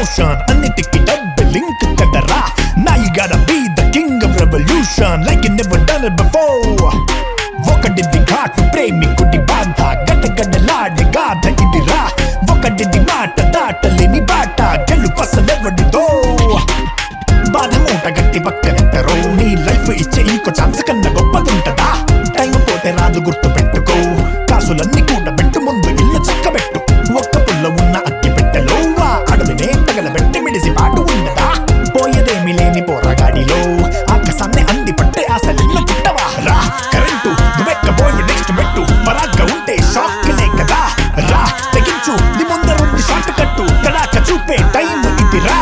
emotion అన్నిటికీ డబ్బు link కదరా నా you got be the king of revolution like you never done it before ఒకటిది ఘాటు ప్రేమికుడి బాధ గడ్డగడ్డలాడే గాథ ఇదిరా ఒకటిది మాట దాటలేని బాట గెలుపసలెవడిదో బాధ మూట గట్టి పక్కనెట్టరో నీ లైఫ్ ఇచ్చే ఇంకో ఛాన్స్ కన్నా గొప్పదుంటదా టైం పోతే రాదు గుర్తు పెట్టుకో కాసులన్నీ కూడా పెట్టు ముందు ఇల్లు చక్కబెట్టు ఒక్క పుల్ల ఉన్న అగ్గి పెట్టెలో ఆ అడవినే తగలబెట్టి మిడిసి పాటు ఉన్నదా పోయేదేమి లేని పోరాగాడిలో ఆకాశాన్ని అంది పట్టే అసలు పుట్టవా రా కరెంటు నువ్వెక్కబోయే నెక్స్ట్ పెట్టు పరాగ్గా ఉంటే షాక్ లే కదా రా తెగించు నీ ముందరుంది షార్ట్ కట్టు కడాక చూపే టైం ఇది రా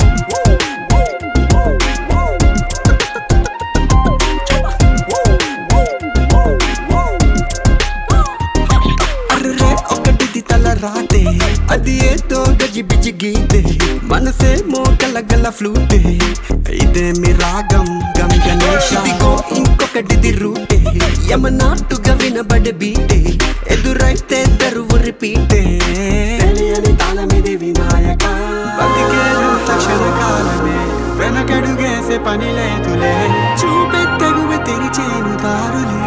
అర్రే ఒకటిది తల రాతే అది ఏదో గజిబిజి గీతే మనసేమో గలగల ఫ్లూటే ఇదేమి రాగం గం గణేష ఇదిగో ఇంకొకటిది రూటే యమనాటుగా వినబడే బీటే ఎదురైతే దరువు రిపీటే తెలియని తాళమిది వినాయక బతికేను తక్షణ కాలమే వెనకడుగేసే పని లేదులే చూపే తెగువ తెరిచేను దారులే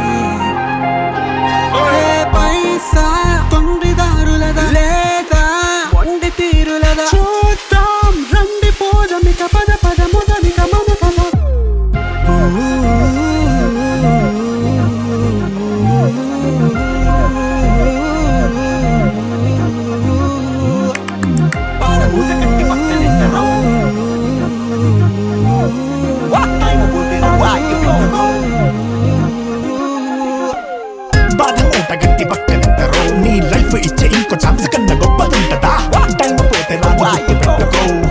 ఏ పైసా తొండిదారులదా లేదా వండి తీరులదా చూద్దాం రండి పోదమిక పద పద మొదమిక మన కథ పాడమూత కట్టి పక్కనెట్టరా టైం పోతే వాయు బాధ మూట గట్టి పక్కనెట్టరో నీ లైఫ్ ఇచ్చే ఇంకో ఛాన్స్ కన్నా గొప్పదుంటదా టైం పోతే రాదు గుర్తు పెట్టుకో